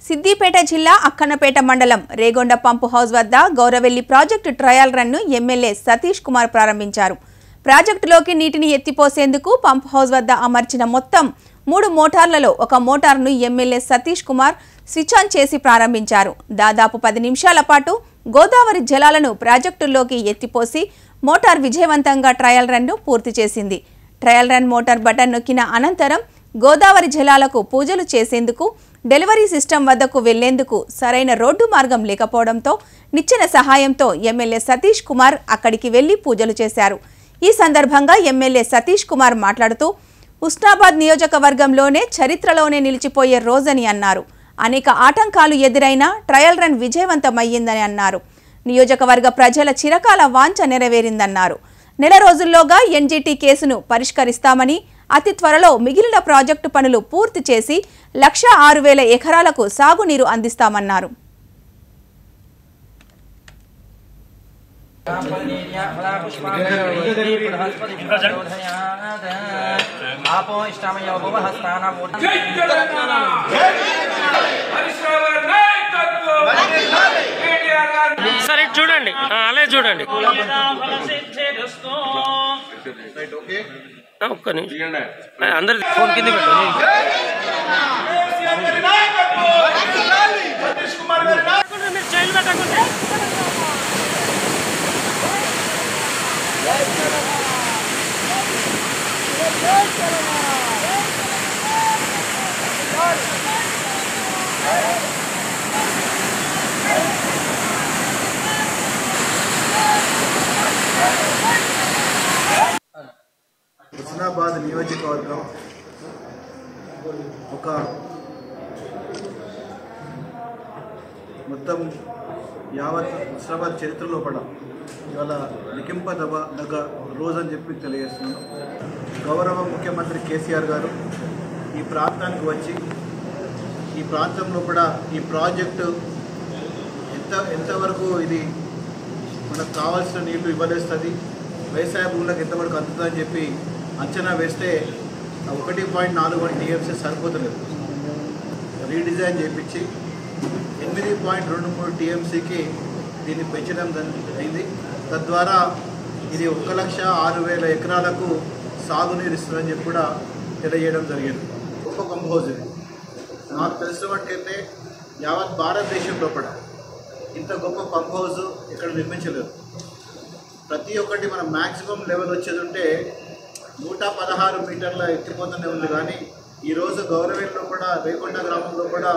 సిద్దిపేట జిల్లా అక్కన్నపేట మండలం Regonda pump house వద్ద గౌరవెల్లి ప్రాజెక్టు ట్రయల్ రన్ను ఎమ్మెల్యే సతీష్ కుమార్ ప్రారంభించారు ప్రాజెక్టులోకి నీటిని ఎత్తిపోసేందుకు పంప్ హౌస్ వద్ద అమర్చిన మొత్తం మూడు మోటార్లలో ఒక మోటార్ను MLA Satish Kumar switch on చేసి ప్రారంభించారు దాదాపు పది నిమిషాల పాటు గోదావరి జలాలను ప్రాజెక్టుల్లోకి ఎత్తిపోసి మోటార్ విజయవంతంగా ట్రయల్ రన్ను పూర్తి చేసింది ట్రయల్ రన్ మోటార్ బటన్ నొక్కిన అనంతరం గోదావరి జలాలకు పూజలు చేసేందుకు డెలివరీ సిస్టమ్ వద్దకు వెళ్లేందుకు సరైన రోడ్డు మార్గం లేకపోవడంతో నిచ్చెన సహాయంతో ఎమ్మెల్యే సతీష్ కుమార్ అక్కడికి వెళ్లి పూజలు చేశారు ఈ సందర్భంగా ఎమ్మెల్యే సతీష్ కుమార్ మాట్లాడుతూ ఉస్నాబాద్ నియోజకవర్గంలోనే చరిత్రలోనే నిలిచిపోయే రోజని అన్నారు అనేక ఆటంకాలు ఎదురైనా ట్రయల్ రన్ విజయవంతమయ్యిందని అన్నారు నియోజకవర్గ ప్రజల చిరకాల వాంఛ నెరవేరిందన్నారు నెల రోజుల్లోగా ఎన్జీటీ కేసును పరిష్కరిస్తామని అతి త్వరలో మిగిలిన ప్రాజెక్టు పనులు పూర్తి చేసి లక్ష ఆరు వేల ఎకరాలకు సాగునీరు అందిస్తామన్నారు आपो इष्टामयो भुवहस्तानावो జై తెలంగాణ పరిశ్రమల నాయకత్వం కేటీఆర్ గారు సరే ఇటు చూడండి ఆ, అలాగే చూడండి ఆ, ఒక్క నిమిషం ఆ, అందరు ఫోన్ కింద పెట్టు హుస్నాబాద్ నియోజకవర్గం ఒక మొత్తం యావత్ హుస్నాబాద్ చరిత్రలో పడ ఇవాళ లిఖింపదవ నగ రోజు అని చెప్పి తెలియజేస్తున్నాను గౌరవ ముఖ్యమంత్రి కేసీఆర్ గారు ఈ ప్రాంతానికి వచ్చి ఈ ప్రాంతంలో కూడా ఈ ప్రాజెక్టు ఎంత ఎంతవరకు ఇది మనకు కావాల్సిన నీళ్లు ఇవ్వలేస్తుంది వ్యవసాయ భూములకు ఎంతవరకు అందుతుందని చెప్పి అంచనా వేస్తే ఆ ఒకటి పాయింట్ నాలుగు వన్ టీఎంసీ సరిపోతలేదు రీడిజైన్ చేయించి ఎనిమిది పాయింట్ రెండు మూడు టీఎంసీకి దీన్ని పెంచడం జరి- అయింది తద్వారా ఇది ఒక లక్ష ఆరు వేల ఎకరాలకు సాగునీరు ఇస్తుందని చెప్పి కూడా తెలియజేయడం జరిగింది గొప్ప పంప్ హౌస్ ఇది నాకు తెలిసిన మట్టుకైతే యావత్ భారతదేశంలో కూడా ఇంత గొప్ప పంప్ హౌస్ ఇక్కడ నిర్మించలేదు ప్రతి ఒక్కటి మన మ్యాక్సిమం లెవెల్ వచ్చేది ఉంటే నూట పదహారు మీటర్ల ఎత్తిపోతూనే ఉంది కానీ ఈరోజు గౌరవేల్లో కూడా రేకొండ గ్రామంలో కూడా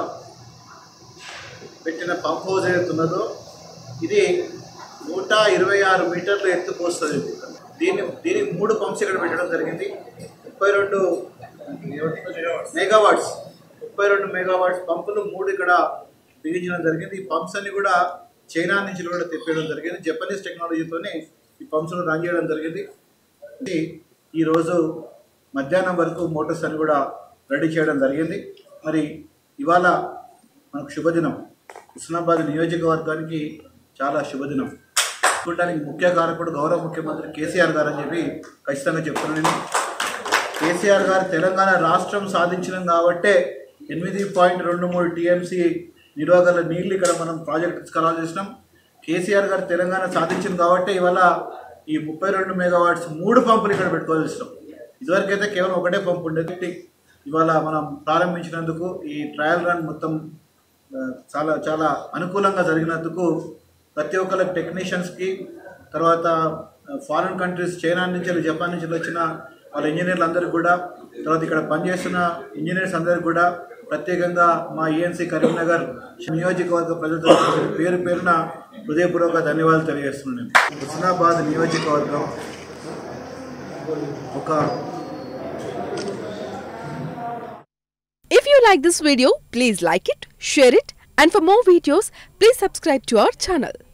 పెట్టిన పంప్ హౌస్ ఏదైతే ఉన్నదో ఇది నూట ఇరవై ఆరు మీటర్లు ఎత్తుపోస్తుంది ఇది. దీన్ని దీనికి మూడు పంప్స్ ఇక్కడ పెట్టడం జరిగింది ముప్పై రెండు మెగావాట్స్ ముప్పై రెండు మెగావాట్స్ పంపులు మూడు ఇక్కడ బిగించడం జరిగింది ఈ పంప్స్ అన్ని కూడా చైనా నుంచి కూడా తెప్పేయడం జరిగింది జపనీస్ టెక్నాలజీతోనే ఈ పంప్స్ను రన్ చేయడం జరిగింది ఇది ఈరోజు మధ్యాహ్నం వరకు మోటార్స్ అన్ని కూడా రెడీ చేయడం జరిగింది మరి ఇవాళ మనకు శుభదినం హుస్నాబాద్ నియోజకవర్గానికి చాలా శుభదినం చూడడానికి ముఖ్య కారకుడు గౌరవ ముఖ్యమంత్రి కేసీఆర్ గారు అని చెప్పి ఖచ్చితంగా చెప్తున్నాను నేను కేసీఆర్ గారు తెలంగాణ రాష్ట్రం సాధించినాం కాబట్టే ఎనిమిది పాయింట్ రెండు మూడు టీఎంసీ నిరోగల నీళ్లు ఇక్కడ మనం ప్రాజెక్ట్ తీసుకురావాలి చేసినాం కేసీఆర్ గారు తెలంగాణ సాధించింది కాబట్టే ఇవాళ ఈ ముప్పై రెండు మెగావాట్స్ మూడు పంపులు ఇక్కడ పెట్టుకోవాల్సి వచ్చినాం ఇదివరకైతే కేవలం ఒకటే పంపు ఉండేది ఇవాళ మనం ప్రారంభించినందుకు ఈ ట్రయల్ రన్ మొత్తం ఆ, చాలా చాలా అనుకూలంగా జరిగినందుకు ప్రతి ఒక్కరి టెక్నీషియన్స్కి తర్వాత ఫారిన్ కంట్రీస్ చైనా నుంచి జపాన్ నుంచి వచ్చిన వాళ్ళ ఇంజనీర్లు అందరికీ కూడా తర్వాత ఇక్కడ పనిచేస్తున్న ఇంజనీర్స్ అందరికీ కూడా ప్రత్యేకంగా మా ఈఎన్సీ కరీంనగర్ నియోజకవర్గ ప్రజలతో పేరు పేరున హృదయపూర్వక ధన్యవాదాలు తెలియజేస్తున్నాను హుస్నాబాద్ నియోజకవర్గం ఒక If you like this video, please like it, share it, and for more videos, please subscribe to our channel.